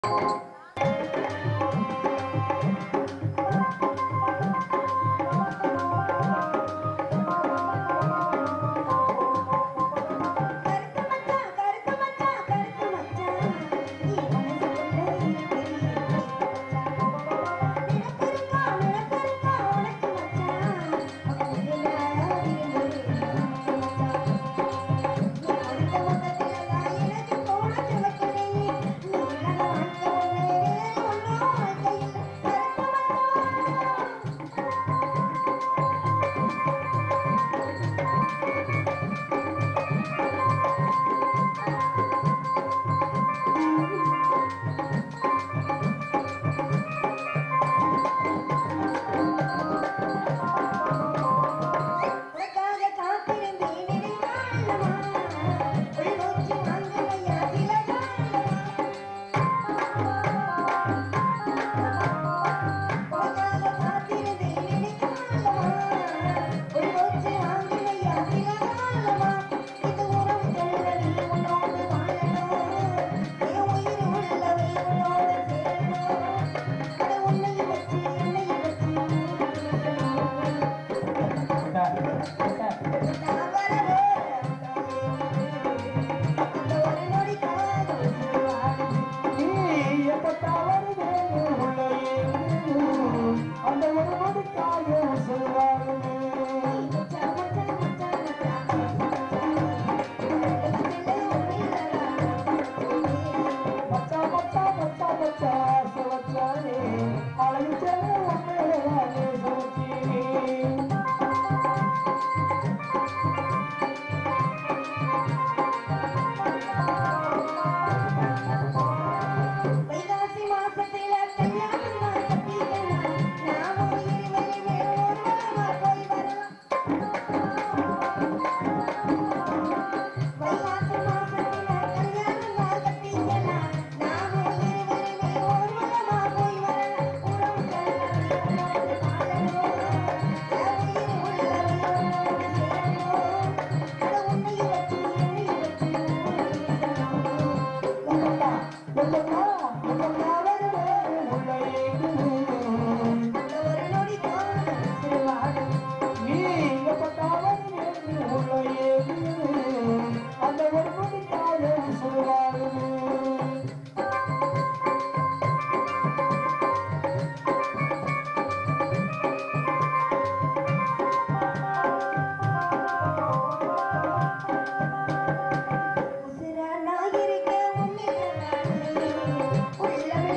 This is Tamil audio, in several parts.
உசுரா நான் இருக்க உன்னில நானே உள்ளமே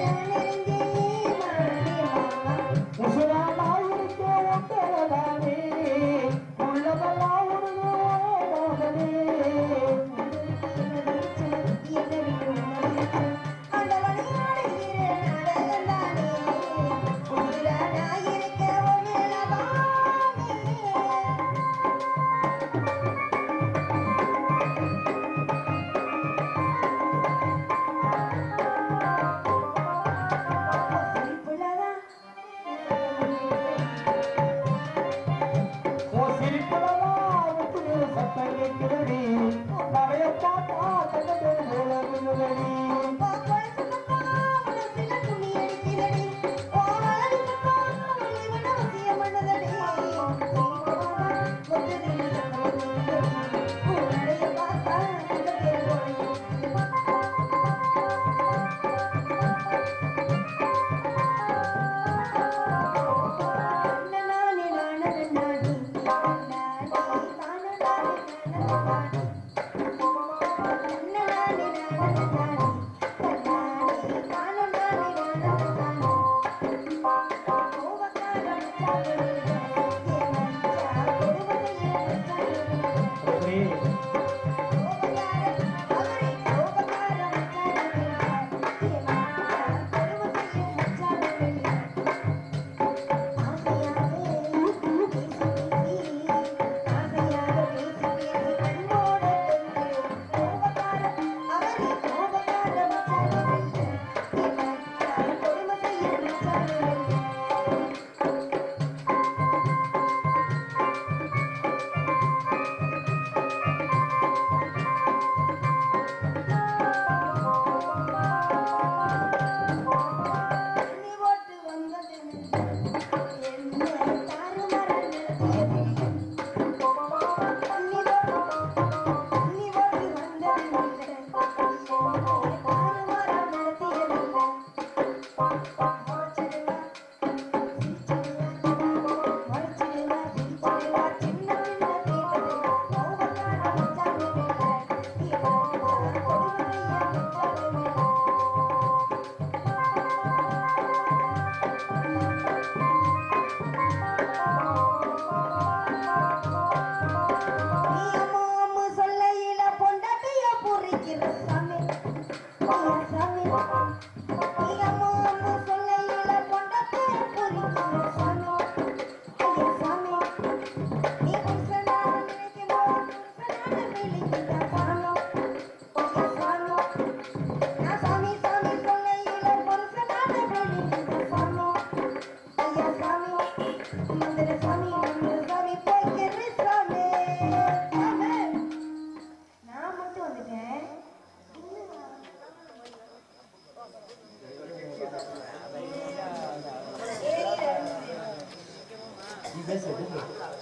பேசு கூப்பிடு.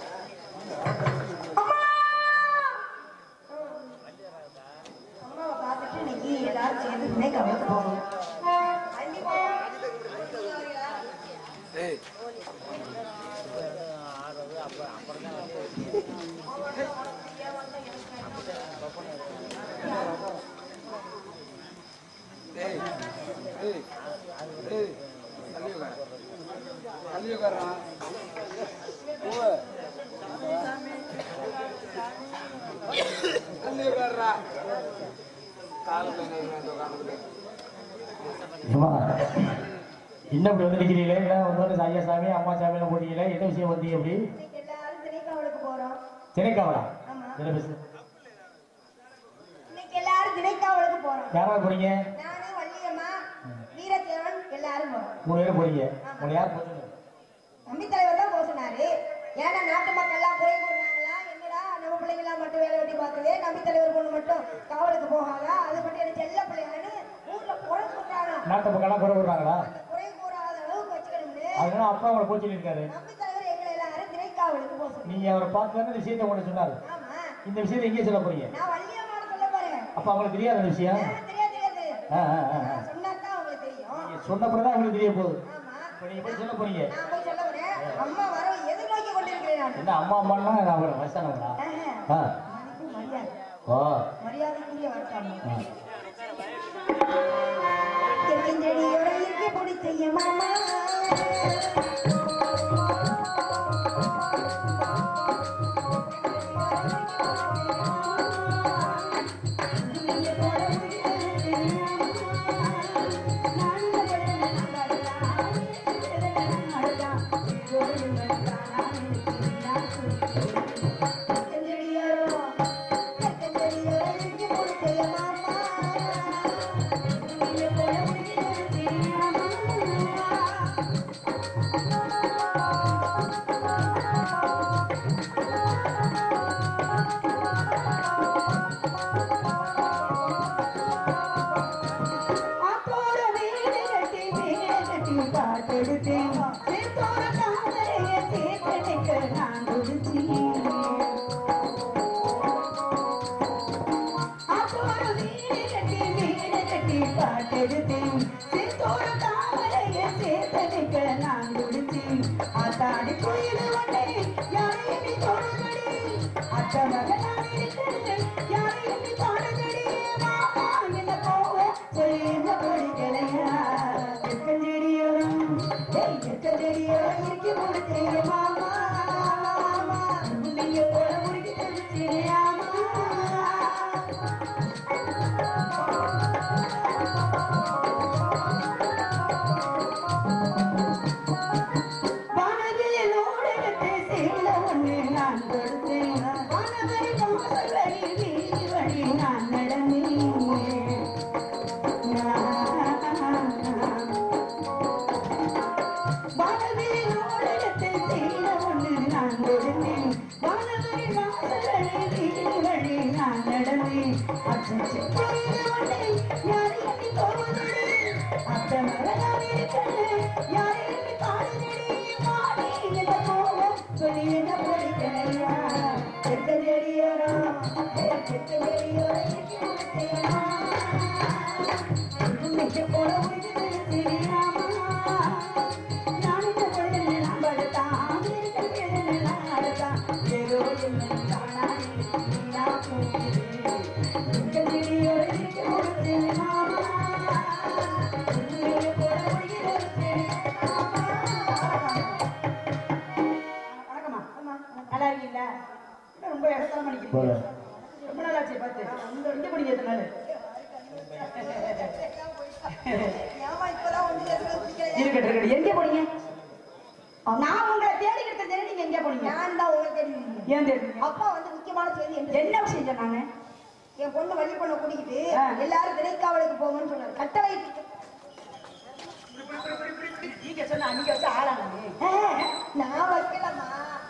அம்மாவை பார்த்துட்டு இன்னைக்கு எல்லாரும் சேர்ந்து திணைக்காவலுக்கு போகணும் ஏய் ஏய் ஏய் தள்ளி உட்கார் தள்ளி உட்கார்றா பூவ தள்ளி உட்கார்றா கால உட்காந்துக்கிட்டு ஏம்மா, என்ன இப்படி வந்து நிக்கிறீங்களே என்ன வந்து ஐயா சாமி அம்மா சாமி எல்லாம் போட்டீங்களே என்ன விஷயம் வந்தீங்க அப்படி இன்னைக்கு எல்லாரும் திணைக்காவலுக்கு போறோம் திணைக்காவலா ஆமா. என்ன பேசு இன்னைக்கு எல்லாரும் திணைக்காவலுக்கு போறோம் யாராவது போறீங்க நானு வள்ளியம்மா வீரத்தேவன் எல்லாரும் போறோம் மூணு பேரும் போறீங்க உங்களை யார் போச்சு நம்பி தலைவர் தான் போக சொன்னாரு ஏன்னா நாட்டு மக்கள் எல்லாம் குறை கூறுறாங்களா என்னடா நம்ம பிள்ளைங்களா மட்டும் வேலை வெட்டி பார்க்குது நம்பி தலைவர் பொண்ணு மட்டும் காவலுக்கு போகாதா அது மட்டும் எனக்கு செல்ல பிள்ளைங்கன்னு ஊர்ல குறை கூறாங்க நாட்டு மக்கள்லாம் குறை விடுறாங்களா அந்த குறை கூறாத அளவுக்கு வச்சுக்கணும்னு அதனால அப்பா அவரை போச்சு இருக்காரு நம்பி தலைவர் எங்களை எல்லாரும் திணைக்காவலுக்கு போக சொன்னாரு நீங்க அவரை பார்த்து தானே இந்த விஷயத்தை உங்களை சொன்னாரு ஆமா இந்த விஷயத்தை எங்கே சொல்ல போறீங்க நான் வள்ளியம்மான்னு சொல்ல போறேன் அப்ப அவங்களுக்கு தெரியாத அந்த விஷயம் எனக்கு தெரியாது தெரியாது ஆ, ஆ, ஆ, ஆ. நான் சொன்னாதான் உங்களுக்கு தெரியும் நீங்க சொன்ன பிறகுதான் உங்களுக்கு தெரிய போகுது ஆமா இப்ப நீங்க போய் சொல்ல போறீங்க நான் போய் சொல்ல போறேன் அம்மா வர எதிர்நோக்கி கொண்டிருக்கிறேன் நான் என்ன அம்மா அம்மான்னா நான் அவரை வயசானவங்களா ஆஹா. ஆ மதிப்பு மரியாதை ஓ மரியாதைக்குரிய வரட்டாமா ஆ. தெற்கின்றடியோட இருக்க பிடிச்ச மாமா தெற்கின்றடியோட தெற்கின்றடியோட இருக்க பிடிச்ச மாமா ஆத்தோட வீடு கட்டி வீடு கட்டி பாட்டெடுத்தேன் சேர்த்தோட தாமரைய சேர்த்தனைக்க நான் குடிச்சேன் ஆத்தோட வீடு கட்டி வீடு கட்டி பாட்டெடுத்தேன் சேர்த்தோட தாமரைய சேர்த்தனைக்க நான் குடிச்சேன் ஆத்தாடி கோயில் ஒன்னே யாரையும் நீ தொழுதடி அத்த மகனாக இருக்கிறேன் யாரையும் நீ தொழுதடி மாமா என்ன போவ சொல்லியிருந்த பிடிக்கலையா எக்கஞ்செடியோடும் ஏய் எக்கஞ்செடியோட இறுக்கி முடிச்சேன் மாமா மாமா நீங்க போல முடிக்கி தெரிச்சேன் ஆமா வானவில் ஓடகத்தை சேல ஒண்ணு நான் கொடுத்தேன் வானவரி வாசல்வரி வீதி வழி நான் நடந்தேன் வானவில் ஓடகத்தை சேல ஒண்ணு நான் கொடுத்தேன் வானவரி வாசல்வரி வீதி வழி நான் நடந்தேன் அச்சச்சு கோயில் ஒண்ணு யாரையும் நீ போவதடி அத்த மகனாக இருக்கிறேன் யாரையும் நீ பாடுதடி மாடி என்ன போவோம் சொல்லி என்ன பிடிக்கலையா செத்தடியோரோ செத்தடியோரோ இருக்கு முடிச்சேனா இன்னைக்கு போல முடிஞ்சது தெரியாமா நான் இந்த பொழுது நான் படுத்தான் இருக்கிறது நான் அடுத்தான் ஏதோ என்ன காணாது நீயா போகுது செத்தடியோரோ இருக்கு முடிச்சேனா இன்னைக்கு போல முடிஞ்சது வணக்கம்மா நல்லா இருக்கீங்களா என்ன ரொம்ப இடத்துல போல பண்ணிக்கிறீங்க ரொம்ப நாள் ஆச்சு பார்த்து இந்த இங்க படிங்க எத்தனை நாள் இருக்கட்டும் இருக்கட்டும் எங்க போனீங்க நான் உங்களை தேடிக்கிட்டு இருந்தேன் நீங்க எங்க போனீங்க நான் தான் உங்களை தேடி வந்தேன். ஏன் தேடுறீங்க அப்பா வந்து முக்கியமான செய்தி என்ன என்ன விஷயம் சொன்னாங்க என் பொண்ணு வள்ளி பொண்ணை கூட்டிக்கிட்டு ஆ. எல்லாரும் திணைக்காவலுக்கு போங்கன்னு சொன்னாரு கட்டளை நீங்க சொன்ன அன்னைக்கு வச்சு ஆளாங்க நான் வைக்கலம்மா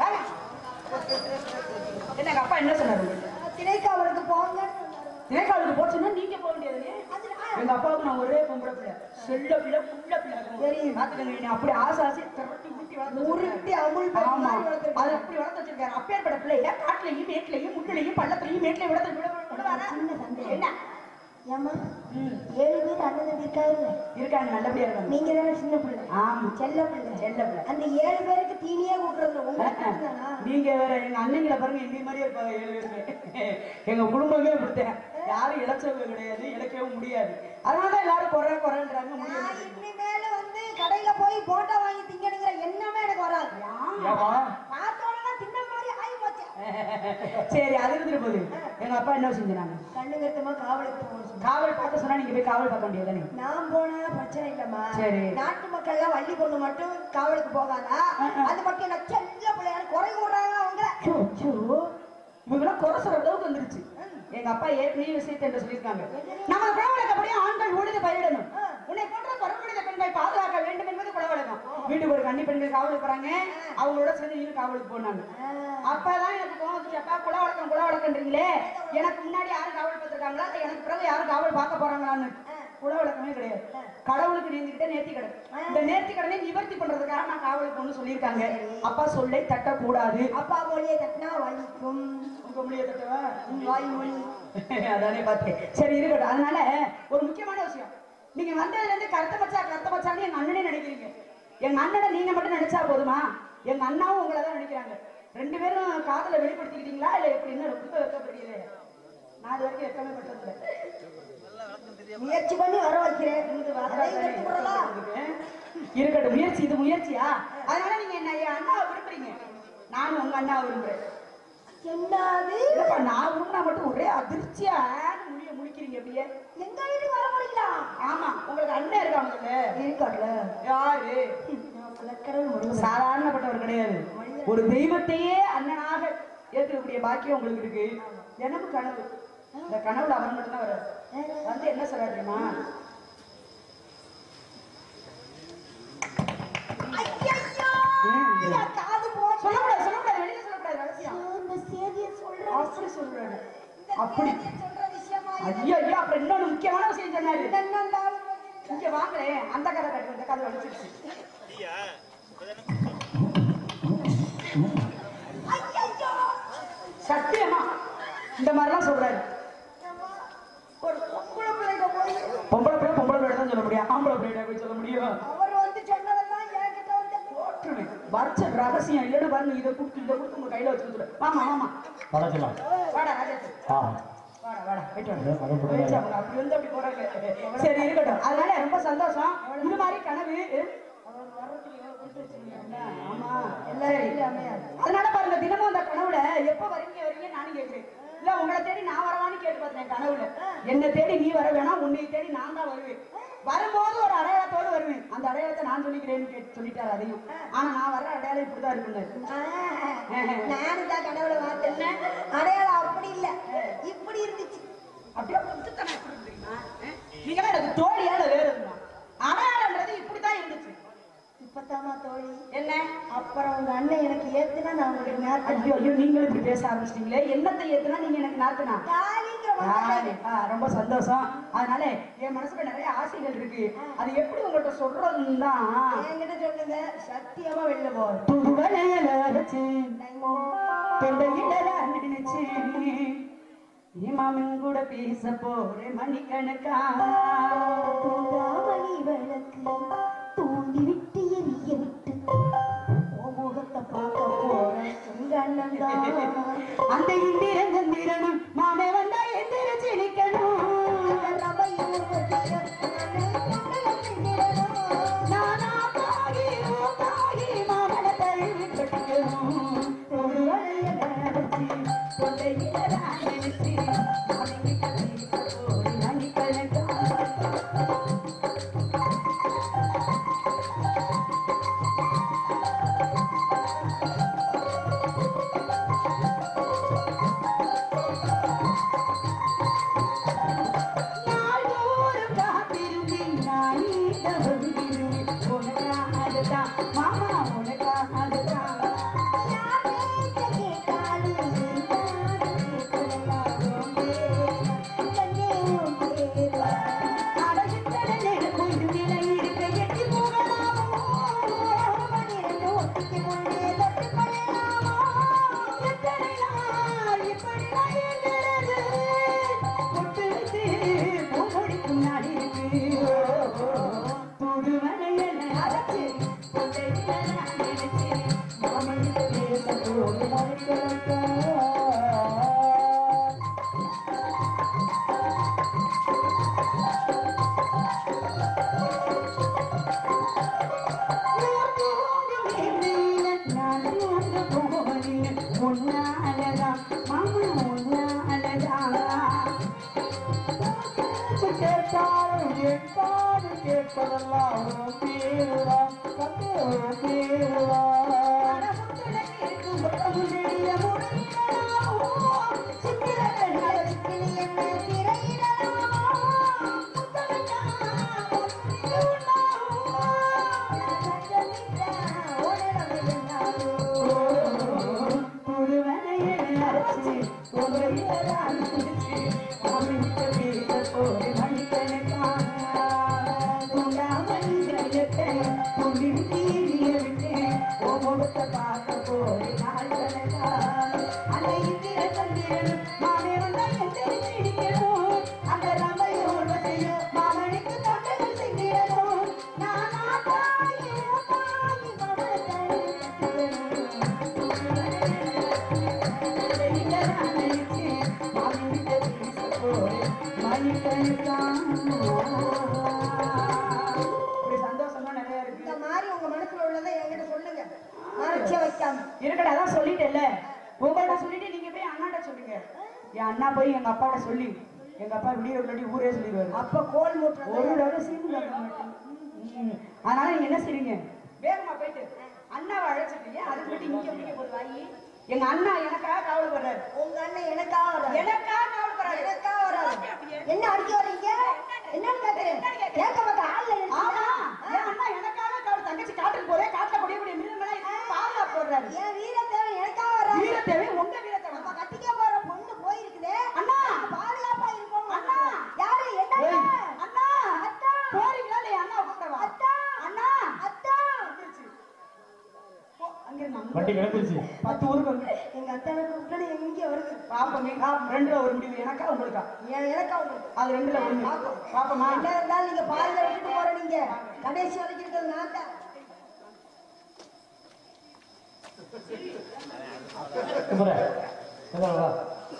என்ன எங்க அப்பா என்ன சொன்னாரு உங்களுக்கு? திணைக்காவலுக்கு போங்கன்னு சொன்னாரு திணைக்காலுக்கு போச்சுன்னா நீங்க போக வேண்டியது அது நான் எங்க அப்பாவுக்கு நான் ஒரே பொம்பளை பிள்ளை செல்ல பிள்ளை புள்ள பிள்ளை தெரியும். பாத்துக்கங்க என்னை அப்படி ஆசை ஆசை திரட்டி ஊட்டி வளர்த்து உருட்டி அமுல் பண்ணி ஆமா மாதிரி வளர்த்திருக்காரு. அது அப்படி வளர்த்து வச்சிருக்காரு அப்பேற்பட்ட பிள்ளைய காட்டுலயும் மேட்லயும் முட்டுலையும் பள்ளத்துலயும் மேட்லயும் விடத்து விட விடுவாரா சின்ன சந்தேகம். என்ன ஏம்மா ம், ஏழு பேர் அண்ணன் தம்பி இருக்காருல்ல இருக்காங்க நல்லபடியா இருக்காங்க நீங்க தானே சின்ன பிள்ளை ஆமா செல்ல பிள்ளை செல்ல பிள்ளை. அந்த ஏழு பேருக்கு தீனியே கூட்டுறதுல உங்களுக்கு தானா நீங்க வேற எங்க அண்ணங்களை பாருங்க எங்க மாதிரியே இருப்பாங்க ஏழு பேருமே எங்க குடும்பமே இப்படித்தான் யாரும் இழைச்சவங்க கிடையாது இழைக்கவும் முடியாது அதனாலதான் எல்லாரும் குறை குறைன்றாங்க நான் முடியாது இனிமேல வந்து கடையில போய் போட்டோ வாங்கி திங்கணுங்கிற எண்ணமே எனக்கு வராது ஏப்பா பார்த்தோன்னா தின்ன மாதிரி ஆகி போச்சு சரி அது இருந்துட்டு போகுது எங்க அப்பா என்ன செஞ்சாங்க கண்ணு கருத்தமா காவலுக்கு போகணும் சொன்னாங்க. காவல் பார்க்க சொன்னா நீங்க போய் காவல் பார்க்க முடியாதானே நான் போனா பிரச்சனை இல்லம்மா சரி. நாட்டு மக்கள் எல்லாம் வள்ளி பொண்ணு மட்டும் காவலுக்கு போகாதா அது மட்டும் என்ன செல்ல பிள்ளையாரு குறை கூடாங்க அவங்க இவங்கெல்லாம் குறை சொல்ற அளவுக்கு வந்துருச்சு எங்க அப்பா ஏற்கனவே விஷயத்தை என்ன சொல்லியிருக்காங்க நம்ம குலவழக்கப்படியே ஆண்கள் உழுது பயிரிடணும் உன்னை போன்ற குறவழித பெண்கள் பாதுகாக்க வேண்டும் என்பது குலவழக்கம் வீட்டுக்கு ஒரு கன்னி பெண்கள் காவலுக்கு போறாங்க அவங்களோட சேர்ந்து நீங்க காவலுக்கு போனாங்க அப்பதான் எனக்கு கோவம் வந்துச்சு அப்பா குல வழக்கம் குல வழக்கன்றீங்களே எனக்கு முன்னாடி யாரும் காவல் பார்த்திருக்காங்களா இல்ல எனக்கு பிறகு யாரும் காவல் பார்க்க போறாங்களான்னு குல வழக்கமே கிடையாது கடவுளுக்கு நீந்திக்கிட்ட நேர்த்தி கடன் இந்த நேர்த்தி கடனை நிவர்த்தி பண்றதுக்காக நான் காவலுக்கு போகணும்னு சொல்லியிருக்காங்க அப்பா சொல்லை தட்டக்கூடாது அப்பா மொழியை தட்டினா வலிக்கும் உங்க முடிய தட்டவா வாய் மொழி அதானே பார்த்தேன் சரி இருக்கட்டும் அதனால ஒரு முக்கியமான விஷயம் நீங்க வந்ததுல இருந்து கருத்த மச்சா கருத்த மச்சான்னு எங்க அண்ணனே நினைக்கிறீங்க எங்க அண்ணனை நீங்க மட்டும் நினைச்சா போதுமா எங்க அண்ணாவும் உங்களை தான் நினைக்கிறாங்க ரெண்டு பேரும் காதல வெளிப்படுத்திக்கிட்டீங்களா இல்ல எப்படின்னு ரொம்ப வெக்கப்படுறீங்களே நான் இது வரைக்கும் வெக்கமே பட்டதில்லை முயற்சி பண்ணி வர வைக்கிறேன் அதையும் கத்துக்கிறலாம் இருக்கட்டும் முயற்சி இது முயற்சியா அதனால நீங்க என்ன என் அண்ணாவை விரும்புறீங்க நானும் உங்க அண்ணாவை விரும்புறேன் என்னது இல்லப்பா நான் விரும்பினா மட்டும் ஒரே அதிர்ச்சியா முடிய முடிக்கிறீங்க அப்படியே எங்க வீட்டுக்கு வர முடியல ஆமா உங்களுக்கு அண்ணன் இருக்காங்கல்ல இருக்கார்ல யாரு நான் கலக்கடல் முடியும் சாதாரணப்பட்டவர் கிடையாது ஒரு தெய்வத்தையே அண்ணனாக ஏற்கக்கூடிய பாக்கியம் உங்களுக்கு இருக்கு எனக்கு கனவு இந்த கனவுல அவர் மட்டும் தான் வர்றாரு வந்து என்ன சொல்றாரு தெரியுமா ம். காது போச்சு சொல்லக்கூடாது சொல்லக்கூடாது வெளியில சொல்லக்கூடாது ரகசியம் இந்த செய்தியை சொல்றேன் அப்படி சொல்றாரு இந்த அப்படி செய்தியை சொல்ற விஷயமா ஐயோ ஐயோ அப்புறம் இன்னொரு முக்கியமான விஷயம் சொன்னாரு என்னன்னாலும் இங்க வாங்களேன் அந்த கதை கட்டு இந்த கதை வலிச்சிருச்சு சத்தியமா இந்த மாதிரிலாம் சொல்றாரு ஒரு பொம்பளை பிள்ளைங்க போய் பொம்பளை பிள்ளை பொம்பளை பிள்ளை தான் சொல்ல முடியும் ஆம்பளை பிள்ளை போய் சொல்ல முடியும் அவர் வந்து சொன்னதெல்லாம் என்கிட்ட வந்து போட்டுருவேன் வரைச்ச ரகசியம் இல்லைன்னு பாருங்க இதை கொடுத்து இதை கொடுத்து உங்க கையில வச்சு கொடுத்துரு ஆமா ஆமா பழக்கலாம் வாடா ராஜேஷ் ஆ வாடா வாடா போயிட்டு ஏன் மகன் வாடா போடுறாரு? போயிடுச்சு அவங்க அப்படி வந்து அப்படி போறாங்க சரி இருக்கட்டும் அதனால ரொம்ப சந்தோஷம் இது மாதிரி கனவு ஆமா எல்லாரும் அமையாது அதனால பாருங்க தினமும் அந்த கனவுல எப்ப வரீங்க வரீங்க நானும் கேட்கிறேன் இல்ல உங்களை தேடி நான் வரவான்னு கேட்டு பார்த்தேன் கனவுல என்ன தேடி நீ வர வேணாம் உன்னை தேடி நான் தான் வருவேன் வரும்போது ஒரு அடையாளத்தோடு வருவேன் அந்த அடையாளத்தை நான் சொல்லிக்கிறேன்னு கேட்டு சொல்லிட்டாரு அதையும் ஆனா நான் வர அடையாளம் இப்படிதான் இருக்குங்க நானும் தான் கடவுளை மாத்தேன் அடையாளம் அப்படி இல்ல இப்படி இருந்துச்சு அப்படியே புத்துத்தனம் எப்படி இருக்கு தெரியுமா அஹ்? நீங்களாம் எனக்கு தோழியா இல்ல வேற எதுவும் அடையாளம்ன்றது இப்படிதான் இருந்துச்சு இப்பத்தாமா தோழி என்ன அப்புறம் உங்க அண்ணன் எனக்கு ஏத்துனா நான் உங்களுக்கு நேரத்தை ஐயோ ஐயோ நீங்களும் இப்படி பேச ஆரம்பிச்சிட்டீங்களே என்னத்தை ஏத்துனா நீங்க எனக்கு நாத்துனா ஜாலிங்கிற ஆ, ஆ, ரொம்ப சந்தோஷம் அதனால என் மனசுல நிறைய ஆசைகள் இருக்கு அது எப்படி உங்கள்கிட்ட சொல்றதுன்னா என்கிட்ட சொல்லுங்க சத்தியமா வெளில போகும் புதுவலையில அரைச்சு தொண்டையில நினைச்சு நீ மாமன் கூட பேச போறேன் மணிக்கணக்கா தூங்காமணி விளக்கு தூண்டி விட்டு எரிய விட்டு உன் முகத்தை பார்க்க போறேன் உங்க அண்ணன் தான் அந்த இந்திரன் சந்திரனும் மாமே வந்தா எந்திரச்சு நிக்கணும் நானா தாகி ஓ தாகி மாமன தழுவி கட்டிக்கணும் ஒரு வளையல அரைச்சு தொண்டையில நினைச்சு மாமன் கிட்ட பேச போறேன் மணிக்கணக்கா நாள்தோறும் காத்திருந்தேன் நானே தவறுகிறேன் உனக்காகத்தான் மாமா உனக்காகத்தான் அடகித்தடனே கொஞ்சம் நிலை இருக்க எட்டி போகலாம் உன்னாலதான் மாமா உன்னாலதான் கேட்டாலும் கேட்பாது கேட்பதெல்லாம் உன் பேருதான் தந்தை உன் பேருதான் இப்படி சந்தோஷமா நிறைய இருக்கு இந்த மாதிரி உங்க மனசுல உள்ளதை என்கிட்ட சொல்லுங்க மறைச்சே வைக்காம இருக்கடா அதான் சொல்லிட்டேல்ல உங்கள்ட்ட சொல்லிட்டு நீங்க போய் அண்ணாட்ட சொல்லுங்க என் அண்ணா போய் எங்க அப்பாட்ட சொல்லி எங்க அப்பா விடிய விளையாடி ஊரே சொல்லிடுவாரு அப்ப கோல் மூட்டுறது ஒரு தடவை சீன் பார்க்க மாட்டேன். ம். அதனால நீங்க என்ன செய்றீங்க வேகமா போயிட்டு அண்ணாவை அழைச்சிட்டீங்க அதுக்கு மட்டும் இங்க பிடிக்க போகுது வாயி எங்க அண்ணா எனக்காக காவல் வர்றாரு உங்க அண்ணன் எனக்காக வராது எனக்காக காவல் வர்றாரு எனக்காக வராது என்ன அடிக்க வர்றீங்க என்னன்னு கேக்குறேன் கேட்க மாட்டேன் ஆள்ல ஆமா நினைச்சீங்களா? என் அண்ணா எனக்காக காவல் தங்கச்சி காட்டுக்கு போறேன் காட்டுல கூடிய கூடிய மிருகங்களா இருக்கு பாதுகாப்பு போடுறாரு என் வீரத்தேவை எனக்காக வராது வீரத்தேவை உங்க வீரத்தேவை நம்ம கட்டிக்க போற பொண்ணு போயிருக்குதே அண்ணா பாதுகாப்பா இருப்போம் அண்ணா. யாரு என்ன ஏய், அண்ணா அத்தா. போறீங்களா இல்லையா அண்ணா கூப்பிடவா அத்தா. அண்ணா அத்தா வந்துருச்சு. போ, அங்க இருந்து அங்க. வண்டி கிளம்பிருச்சு பத்து ஊருக்கு வந்து எங்க அத்தாவை கூப்பிட்டு எங்க வருது பாப்போங்க ரெண்டுல ஒரு முடிவு எனக்கா உங்களுக்கா என் எனக்கா உங்களுக்கு அது ரெண்டுல ஒண்ணு பாப்போமா என்ன இருந்தாலும் நீங்க பாதியில விட்டுட்டு போற நீங்க கடைசி வரைக்கும் இருக்கிறது நான் தான் குமர எதாவது வா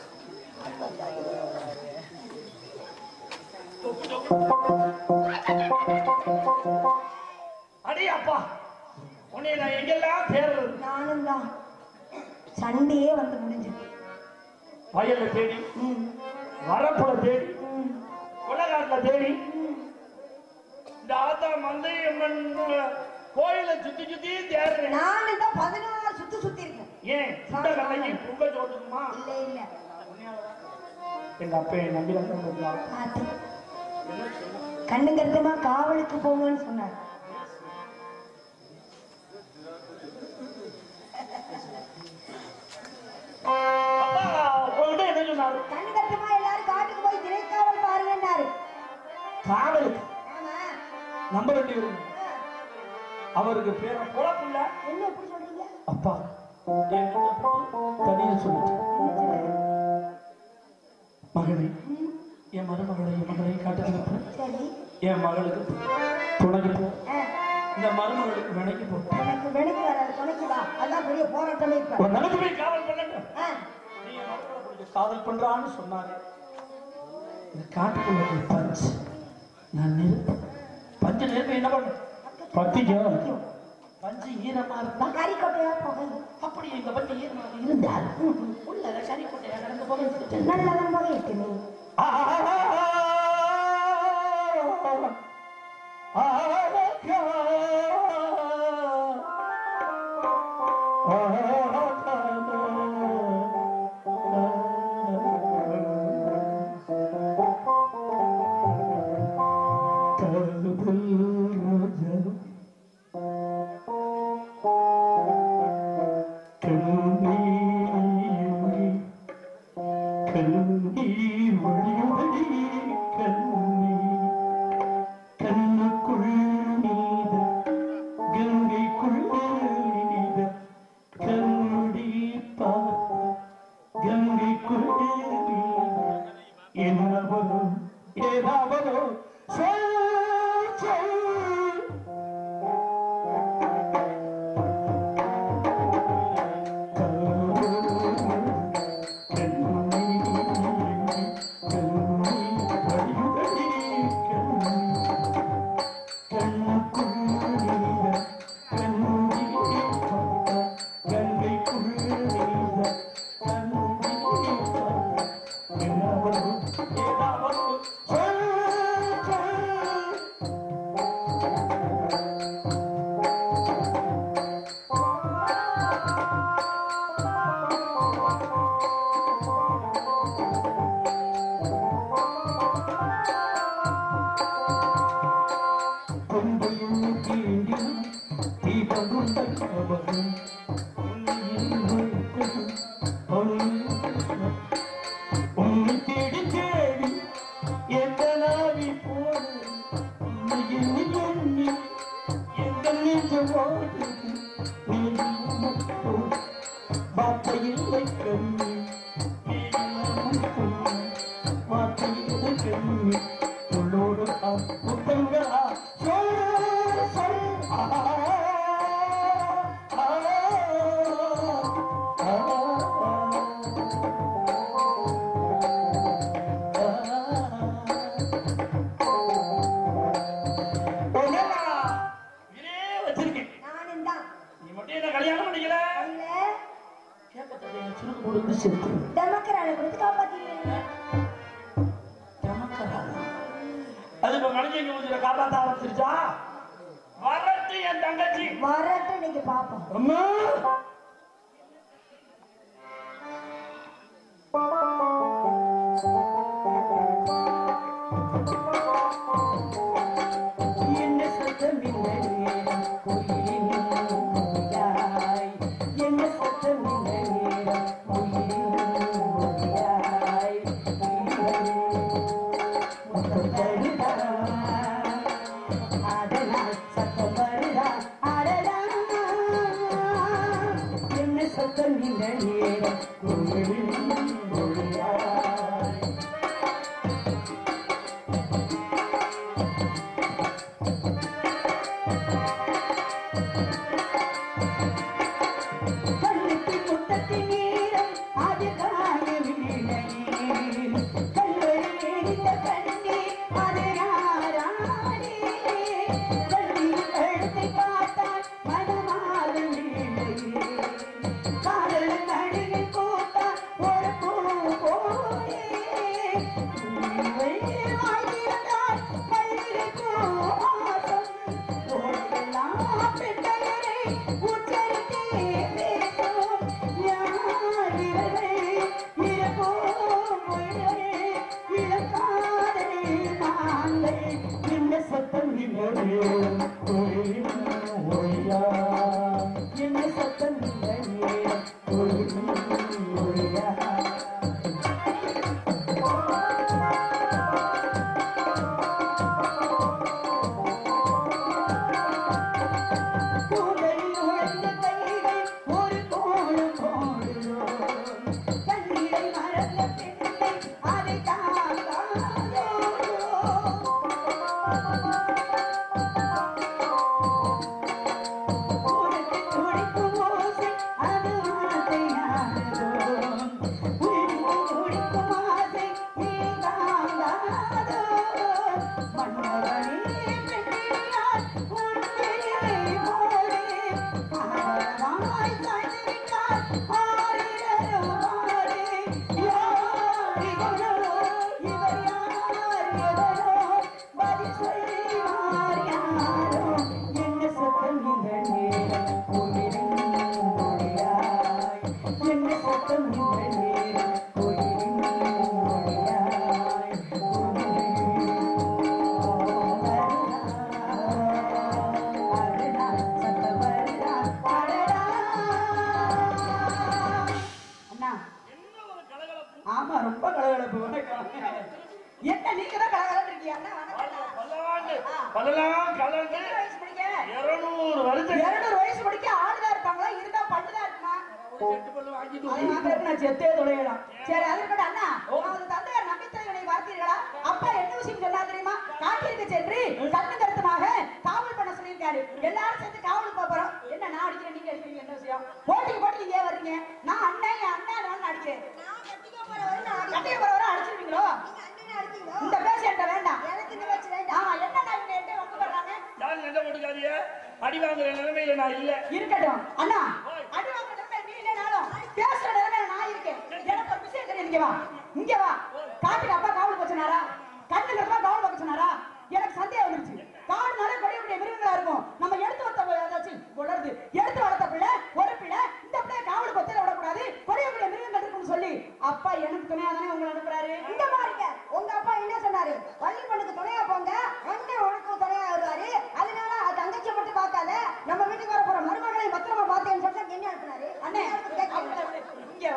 அடே அப்பா உன்னை நான் எங்கெல்லாம் தேடுறது நானும் தான் சண்டையே வந்து முடிஞ்சது வயல்ல தேடி வரப்புல தேடி உலகாட்டுல தேடி இந்த ஆத்தா மந்தை அம்மன் கோயிலை சுத்தி சுத்தி தேடுறேன் நானும் தான் பதினாறு சுத்து சுத்தி இருக்கேன் ஏன் சுண்ட கல்லைக்கு பொங்க சோட்டுக்குமா இல்ல இல்ல எங்க அப்பா என் நம்பி தான் பார்த்து கண்ணு கருத்தமா காவலுக்கு போங்கன்னு சொன்னார் அப்பா உங்ககிட்ட என்ன சொன்னாரு கண்ணு கருத்தமா எல்லாரும் காட்டுக்கு போய் திரைக்காவல் பாருங்கன்னாரு காவலுக்கு ஆமா நம்ப வேண்டி வரும் அவருக்கு பேர குழப்பில்ல என்ன எப்படி சொல்றீங்க அப்பா தனியா சொல்லிட்டு மகனை என் மருமகளை என் மகளை காட்டுக்கு சரி என் மகளுக்கு துணைக்கு போ ஆ, இந்த மருமகளுக்கு வினைக்கு போ எனக்கு வெளுக்கு வராது துணைக்கு வா அதான் பெரிய போராட்டமே இப்ப ஒரு நமக்கு போய் காவல் பண்ணட்டும் ஆ, நீ என் மருமகளை கொஞ்சம் காதல் பண்றான்னு சொன்னாரு இந்த காட்டுக்குள்ள போய் பஞ்சு நான் நெருப்பு பஞ்சு நெருப்பு என்ன பண்ண பத்திக்கும் பஞ்சு ஈரமா இருந்தா கறிக்கொட்டையா புகை அப்படி எங்க பஞ்சு ஈரமா இருந்தால் உள்ள கறி கொட்டையா கடந்து போக நல்லதான் புகை இருக்கு நீ கண்ணீர் கண்ணீர் வழியுதடி கண்ணீர் கண்ணுக்குள் அன்பையும் தீண்டினும் தீபம் கொண்ட ஞாபகம் உன்னையில் வைத்தது அணுவில் உன்னை தேடி தேடி எந்த நாவி போனது உன்னையில் எண்ணி எந்த நெஞ்சு வாடுது நீ மட்டும் வார்த்தையில்லை கண்ணி வார்த்தையில்லை கண்ணி உள்ளோடு முத்தங்களா சொல் சொல் ஆ ஆ இதே வச்சிருக்கேன் நானும் தான் நீ மட்டும் என்ன கல்யாணம் பண்ணிக்கல இல்ல கேட்கறது சுருக்கு கொடுத்து செத்து டெமக்கரால கொடுத்து காப்பாத்திடுவேன் அது இப்ப மனுஷங்க மூஞ்சில காப்பாத்த ஆரம்பிச்சிருச்சா வரட்டு என் தங்கச்சி வரட்டும் இன்னைக்கு பாப்போம் அம்மா என்ன சத்தமில்லை நேரம் உயிரின் மொழியாய் என்ன சத்தமில்லை நேரம் உயிரின் மொழியாய் முத்தம் தருதா அதனால் சத்தம் வருதா அடடா என்ன சத்தமில்லை நேரம் உயிரின் மொழியாய் கண்ணுக்கு முத்தத்தின் நீரம் அது காயவில்லை கண்கள் எரிந்த கண்ணீர் அது யாராடி கண்ணீர் கழுத்தை பார்த்தால் மனமாகவில்லை காதல் நடிகை போட்டால் ஒரு பூ போலே உன்னை வாழ்ந்திருந்தால் மல்லிகை பூ வாசம் ஓடெல்லாம் பெண்டையரை உச்சரித்தே பேசும் யார் இவர்கள் இறப்போம் பொய்யரே இழக்காதே நாங்கள் என்ன சத்தம் இல்லையே ஒழியா என்ன சத்தம் இல்லையே ஒழியா பூங்களில் உழைந்த கைகள் ஒரு கோலம் போடுவோம் கண்ணீரை மறந்த பெண்ணை அதை தாங்காதோ உனக்கு துடிக்கும் ஓசை அது வார்த்தையானதோ உனக்கு துடிக்கும் ஆசை நீ தாங்காதோ மன்னவனே பெண்ணியார் உன்னிலே போலே ஆழமாய் சாய்ந்து விட்டார் ஆரிரரோ ஆரே யார் இவரோ இவர் யார் எவரோ பதில் சொல்வார் யாரோ என்ன சத்தம் இந்த நேரம் உயிரின் மொழியாய் என்ன சத்தம் இந்த நேரம் உயிரின் மொழியாய் அண்ணா என்ன ஒரு கலகலப்பு ஆமா ரொம்ப கலகலப்பு வணக்கம் என்ன நீங்க தான் கலகலன்னு இருக்கீங்க அண்ணா வணக்கம் பல்லாண்டு பல்லெல்லாம் கலந்து எத்தனை வயசு பிடிக்க இருநூறு வருஷம் இருநூறு வயசு படிக்க ஆளுதான் இருப்பாங்களா இருந்தா பண்ணுதான் இருக்குமா ஒரு செட்டு பல்லு வாங்கிட்டு அதை வாங்குறதுக்கு நான் செத்தே தொலையலாம் சரி அது இருக்கட்டும் அண்ணா உனது தந்தையார் நம்பித்தலைவனை பார்த்தீர்களா அப்பா என்ன விஷயம் சொன்னா தெரியுமா காட்டிற்கு சென்று கண்ணு கருத்துமாக காவல் பண்ண சொல்லியிருக்காரு எல்லாரும் சேர்ந்து காவலுக்கு போப் போறோம் என்ன நான் அடிக்கிறேன் நீங்க அடிக்கிறீங்க என்ன விஷயம் போட்டிக்கு போட்டி நீங்க ஏன் வர்றீங்க நான் அண்ணன் என் அண்ணன் நான் அடிக்கிறேன் நான் கட்டிக்க போற வரை நான் அடிக்கிறேன். கட்டிய போறவரை அடிச்சிருவீங்களோ நீங்க அண்ணனை அடிச்சீங்களோ? இந்த பேச்சு என்கிட்ட வேண்டாம் எனக்கு இந்த பேச்சு வேண்டாம். ஆமா என்னடா இவங்க என்கிட்ட ரொம்ப வர்றாங்க யாரும் எந்த போட்டுக்காதீங்க அடி வாங்குற நிலைமையில நான் இல்ல இருக்கட்டும் அண்ணா அடி வாங்குற நிலைமை நீ இல்லைனாலும் பேசுற நிலைமையில நான் இருக்கேன் எனக்கு ஒரு விஷயம் தெரியும் இங்க வா இங்க வா காட்டுக்கு அப்பா காவல் போச்சுனாரா கண்ணுக்கு அப்பா காவல் பார்க்க சொன்னாரா எனக்கு சந்தேகம் வந்துருச்சு காடுனாலே பெரிய பெரிய மிருகங்களா இருக்கும் நம்ம எடுத்து வளர்த்த ஏதாச்சும் வளருது எடுத்து வளர்த்த பிள்ளை ஒரு பிள்ளை இந்த பிள்ளை காவலுக்கு ஒத்தையில விடக்கூடாது பெரிய பெரிய மிருகங்கள் இருக்கும்னு சொல்லி அப்பா எனக்கு துணையா தானே உங்களை அனுப்புறாரு இங்க பாருங்க உங்க அப்பா என்ன சொன்னாரு வள்ளி பொண்ணுக்கு துணையா போங்க அண்ணன் உனக்கும் துணையா வருவாரு அதனால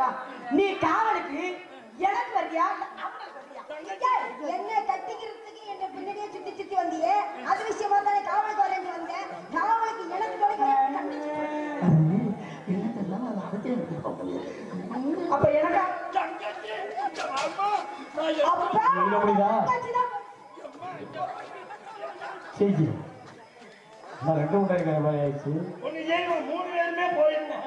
கேக்குறா நீ காவலுக்கு எனக்கு வரியா இல்ல அவங்களுக்கு வரியா ஏய், என்ன கட்டிக்கிறதுக்கு என்ன பின்னாடியே சுத்தி சுத்தி வந்தியே அது விஷயமா தானே காவலுக்கு வரேன்னு வந்தேன் காவலுக்கு எனக்கு கிடைக்கும் என்னதெல்லாம் அது அடுத்து எனக்கு அப்ப எனக்கா தங்கச்சி, அம்மா, நான் அப்பா, என்ன புரியுதா? தங்கச்சிதான். சரி நான் ரெண்டு முட்டை இருக்கிற மாதிரி ஆயிடுச்சு ஒண்ணு செய்வோம் மூணு பேருமே போயிருந்தோம்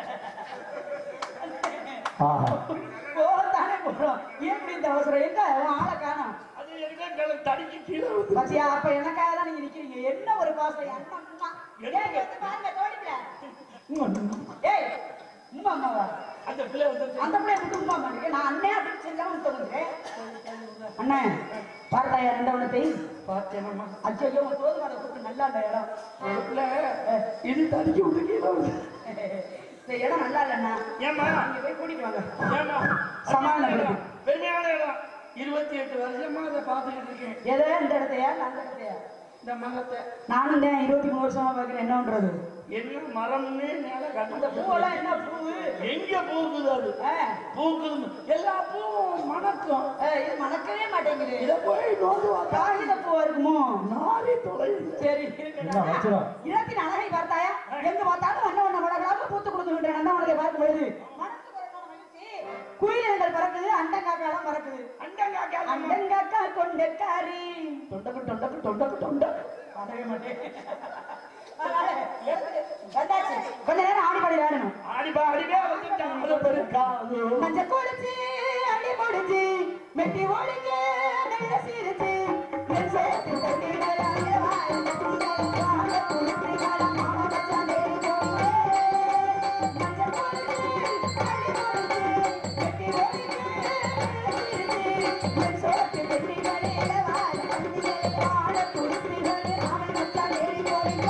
ஆஹா போதானே போறோம் எப்படி இந்த அவசரம் எங்க உன் ஆளை காணோம் அது எனக்கு தடிக்கு கீழே வந்து பாத்தியா அப்ப எனக்காக தான் நீங்க நிக்கிறீங்க என்ன ஒரு பாசம் அண்ணா அம்மா ஏய் வந்து பாருங்க தோழிப்பில ஏய் உம்மா அம்மாவா அந்த பிள்ளை வந்து அந்த பிள்ளைய விட்டு உம்மா அம்மா இருக்கு. நான் அண்ணே அப்படின்னு செஞ்சா உனக்கு தோணுது அண்ணே பார்த்தாயா ரெண்டவனத்தை பார்த்தேனம்மா அச்சோ உன் தோது மாட கூப்பிட்டு நல்லா இல்ல இடம் ஒரு பிள்ளை இது தடிக்கு விட்டு கீழே வந்து இந்த இடம் நல்லா இல்லைண்ணா ஏம்மா நீங்க போய் கூட்டிட்டு வாங்க ஏம்மா சமாதானம் இருக்கு. பெருமையான இடம் இருபத்தி எட்டு வருஷமா அதை பார்த்துக்கிட்டு இருக்கேன் எதை இந்த இடத்தையா இல்ல அந்த இடத்தையா இந்த மரத்தை நானும் தான் இருபத்தி மூணு வருஷமா பார்க்கிறேன் என்னன்றது என்ன மரம்னு மேல இந்த கட்ட பூவெல்லாம் என்ன பூவு எங்க பூக்குது அது ஆ, பூக்குது எல்லா பூவும் மணக்கும் ஆ, இது மணக்கவே மாட்டேங்குது இதை போய் நோந்து பார்த்தா காகித பூவா இருக்குமோ நாரி தொலையுது சரி என்ன வச்சிரும்? இடத்தின் அழகை பார்த்தாயா எங்க பார்த்தாலும் வண்ண வண்ண மலர்களாக பூத்து கொடுத்துக்கின்ற நந்தவனத்தை பார்க்கும் பொழுது மனசு பிறக்கான மகிழ்ச்சி. குயிலினங்கள் பறக்குது அண்டங்காக்காலாம் பறக்குது அண்டங்காக்கா அண்டங்காக்கா கொண்டக்காரி தொண்டக்கு தொண்டக்கு தொண்டக்கு தொண்டக்கு பாடவே மாட்டேன் அதனால எடுத்து வந்தாச்சு. கொஞ்ச நேரம் ஆடி பாடி விளையாடணும் ஆடிபா ஆடிபா வந்துட்டான் அது பெருக்காது மஞ்ச குளிச்சு அடி முடிச்சு மெட்டி ஒழிக்க நல்ல சிரிச்சு நெல் சேர்த்து தண்ணி விளையாட வாய் தண்ணி வாழ குளித்து வாழ மாமா மச்சான் தேடி போகுது. மஞ்ச குளிச்சு அடி முடிச்சு மெட்டி ஒழிக்க நல்ல சிரிச்சு நெல் சேர்த்து தண்ணி விளையாட வாய் தண்ணி வாழ குளித்து வாழ மாமா மச்சான் தேடி போகுது.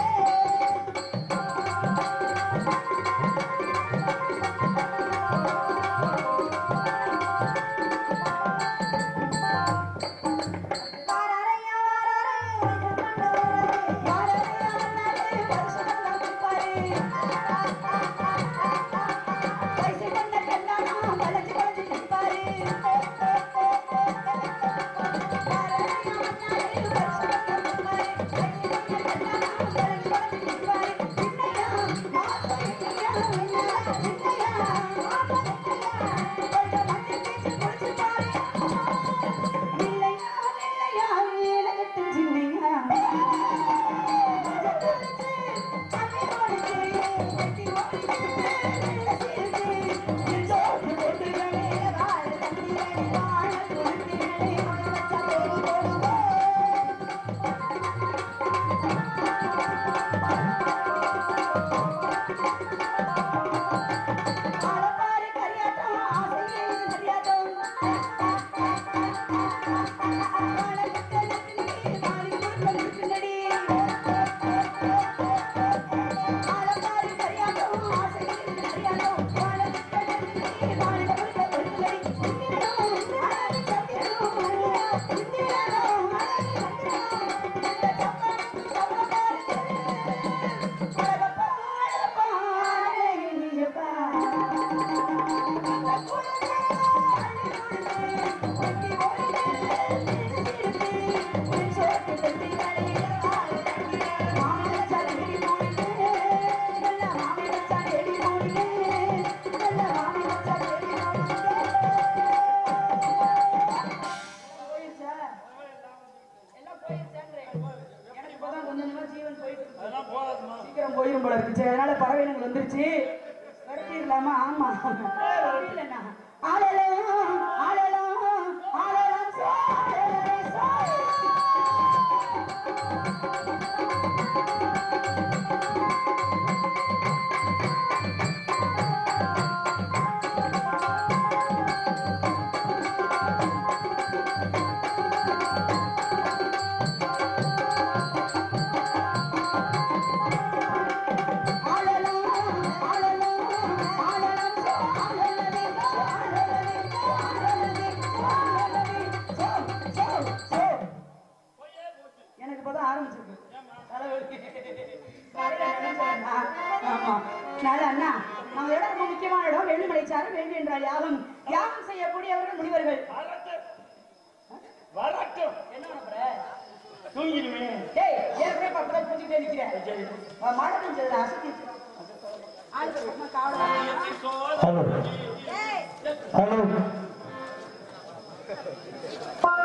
வாராரையா வாராரே வாராரையா வந்தாரே வருஷம் காப்பாரே வயசு கண்ட கண்ணானா வளைஞ்சு வளைஞ்சு நிற்பாரே வாராரையா வந்தாரே வருஷம் காப்பாரே வயசு கண்ட கண்ணானா வளைஞ்சு வளைஞ்சு நிற்பாரே சின்னையா மாசா சின்னையா சின்னையா மாசா சின்னையா கொஞ்சம் மஞ்சள் தேய்ச்சி குளிச்சு பாரு இல்லையா இல்லையா வேலகத்து சின்னையா ஆளப்பாரு கரியாட்டம் ஆசையே மரியாதம் அதெல்லாம் போகாதுமா சீக்கிரம் போயிரும் போல இருக்கு சரி, அதனால பறவைகள் வந்துருச்சு வரட்டிடலாமா ஆமா இல்லைண்ணா ஆளலாம் ஆளலாம் ஆளலாம் சாளலே, சாளலே. ஆளலாம் ஆளலாம் ஆளலாம் சாளலே, சாளலே, சாளலே. வேள்வி என்றால் யாகம் யாகம் செய்யக்கூடியவர்கள் முனிவர்கள் வரட்டும் வரட்டும் என்ன பண்ண தூங்கிடுவேன் டேய் ஏற்கனவே பக்கத்துல பூச்சிக்கிட்டே நிக்கிறேன் மழை பெஞ்சதுல அசத்தி ஆளுக்கு ரொம்ப காவலா ஹலோ ஏய் ஹலோ பா